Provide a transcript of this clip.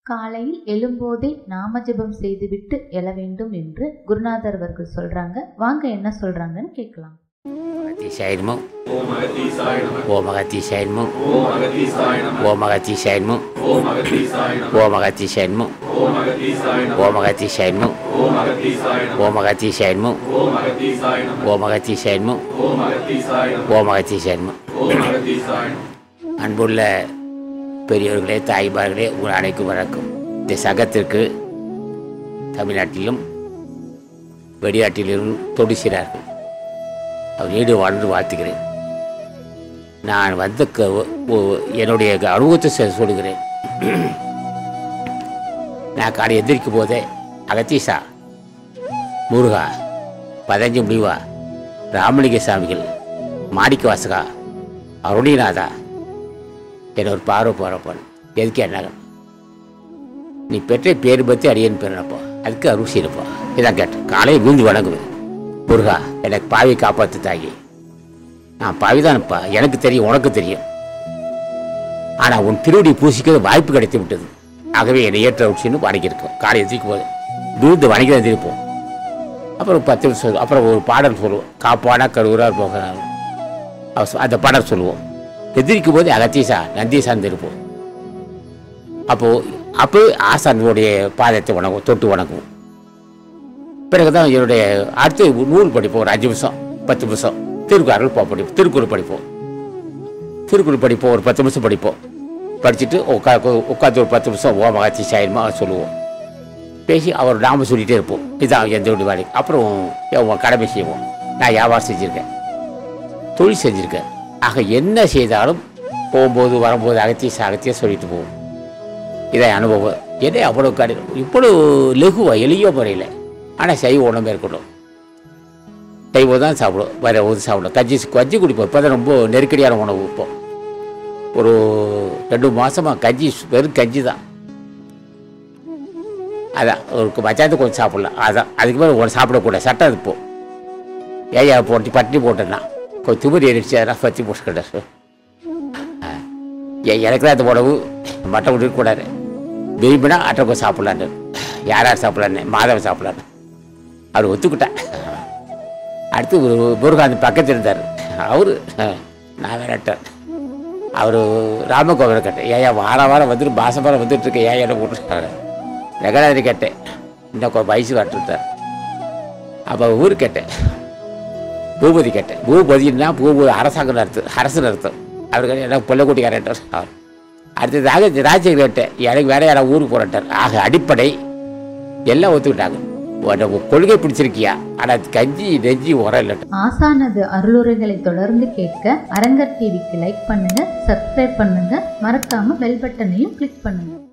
காலையில் எழும்போதே நாம ஜெபம் செய்துவிட்டு எழ வேண்டும் என்று குருநாதர் அவர்கள் சொல்றாங்க வாங்க என்ன சொல்றாங்கன்னு கேட்கலாம் அகத்தீசாயனமோ ஓம் அகத்தீசாய நம ஓம் அகத்தீசாயனமோ ஓம் அகத்தீசாய நம ஓம் அகத்தீசாயனமோ ஓம் அகத்தீசாய நம ஓம் அகத்தீசாயனமோ ஓம் அகத்தீசாய நம ஓம் அகத்தீசாயனமோ ஓம் அகத்தீசாய நம ஓம் அகத்தீசாயனமோ ஓம் அகத்தீசாய நம ஓம் அகத்தீசாயனமோ ஓம் அகத்தீசாய நம ஓம் அகத்தீசாயனமோ ஓம் அகத்தீசாய நம அன்புள்ள பெரியவர்களே தாய்மார்களே உங்கள் அனைக்கும் வணக்கம் இந்த சங்கத்திற்கு தமிழ்நாட்டிலும் வெளிநாட்டிலும் தொடுகிறார்கள் அவர் ஈடு வாழ்ந்து வாழ்த்துகிறேன் நான் வந்த க- ஒ- என்னுடைய அனுபவத்தை சொ- சொல்லுகிறேன் நான் காலை எந்திரிக்கும் போதே அகத்தீசா முருகா பதஞ்சு முடிவா ராமலிங்க சாமிகள் மாணிக்க வாசகா அருணிநாதா என்ன ஒரு பார்வை போகிறப்பான் எதுக்கு என்ன நீ பெற்ற பேர் பற்றி அடியன் பெறப்பா அதுக்கு அருள் செய்யப்பா இதான் கேட்டேன் காலையில் விழுந்து வணங்குவேன் முருகா எனக்கு பாவி காப்பாற்று தாயி நான் பாவிதானப்பா எனக்கு தெரியும் உனக்கு தெரியும் ஆனால் உன் திருவடி பூசிக்க வாய்ப்பு கிடைத்து விட்டது ஆகவே என்னை ஏற்ற உச்சின்னு வணங்கியிருக்கோம் காலை எதிர்க்கும் போது விழுந்து வணங்கி வந்திருப்போம் அப்புறம் ஒரு பத்து நிமிஷம் சொல்லுவோம் அப்புறம் ஒரு பாடல் சொல்லுவோம் காப்பானா கருவூரார் போக அந்த பாடல் சொல்லுவோம் எதிரிக்கும் போது அகத்தீசா நந்தீசான் இருப்போம் அப்போ அப்போ ஆசானுடைய பாதத்தை வணங்குவோம் தொட்டு வணங்குவோம் பிறகுதான் என்னுடைய அடுத்து நூல் படிப்போம் ஒரு அஞ்சு நிமிஷம் பத்து நிமிஷம் திருக்குறள் போ படிப்போம் திருக்குறள் படிப்போம் திருக்குறள் படிப்போம் ஒரு பத்து நிமிஷம் படிப்போம் படிச்சுட்டு உட்கா உட்காந்து ஒரு பத்து நிமிஷம் ஓ மகாத்தி சாயமா சொல்லுவோம் பேசி அவர் நாம சொல்லிகிட்டே இருப்போம் இதான் எந்த ஒரு வேலை அப்புறம் என் கடமை செய்வோம் நான் வியாபாரம் செஞ்சுருக்கேன் தொழில் செஞ்சுருக்கேன் ஆக என்ன செய்தாலும் போகும்போது வரும்போது அகத்திய அகத்திய சொல்லிட்டு போவோம் இதை அனுபவம் என்ன அவ்வளோ கடினம் இவ்வளோ லெகுவா எளிய முறையில் ஆனால் சைவ உணவு இருக்கணும் சைவம் தான் சாப்பிடும் வேறு ஊது சாப்பிடும் கஞ்சி கஞ்சி குடிப்போம் இப்போ தான் ரொம்ப நெருக்கடியான உணவு இப்போ ஒரு ரெண்டு மாதமாக கஞ்சி வெறும் கஞ்சி தான் அதான் ஒரு மச்சாந்து கொஞ்சம் சாப்பிடலாம் அதான் அதுக்கு மேலே ஒன்று சாப்பிடக்கூடாது சட்டம் இப்போ ஏயா போட்டு பட்டினி போட்டேன்னா கொஞ்சம் திமிரி ஏறிடுச்சு அதெல்லாம் பற்றி போட்டுக்கிட்டார் எனக்கு தான் அந்த உணவு மட்டன் இருக்கக்கூடாது விரும்பினா அட்டை சாப்பிட்லான்னு யார் யார் சாப்பிட்லான்னு மாதவன் சாப்பிட்லான்னு அவர் ஒத்துக்கிட்டேன் அடுத்து ஒரு முருகாந்த் பக்கத்தில் இருந்தார் அவர் நான் வேறட்டேன் அவர் ராமகோவிலை கேட்டேன் ஏயா வார வாரம் வந்துட்டு மாசம் வாரம் வந்துட்டு இருக்க ஏன் என்ன போட்டுருக்காரு ரெகடாதிரி கேட்டேன் இன்னும் கொ- வயசு வரட்டுட்டார் அப்போ ஊர் கேட்டேன் பூபதி கேட்டேன் பூபதினா பூபதி அரசாங்கம் அர்த்தம் அரசு அர்த்தம் அவருக்கு எனக்கு பிள்ளைக்குட்டிக்காரன்ட்டார் அவர் அடுத்ததாக இந்த ராஜ்யம் கேட்டேன் எனக்கு வேற யாராவது ஊருக்கு போறட்டார் ஆக அடிப்படை எல்லாம் ஒத்துக்கிட்டாங்க உனக்கு கொள்கை பிடிச்சிருக்கியா ஆனால் கஞ்சி நெஞ்சி உரம் இல்லை ஆசானது அருளுரைகளை தொடர்ந்து கேட்க அரங்கர் டிவிக்கு லைக் பண்ணுங்க சப்ஸ்கிரைப் பண்ணுங்க மறக்காம பெல் பட்டனையும் கிளிக் பண்ணுங்க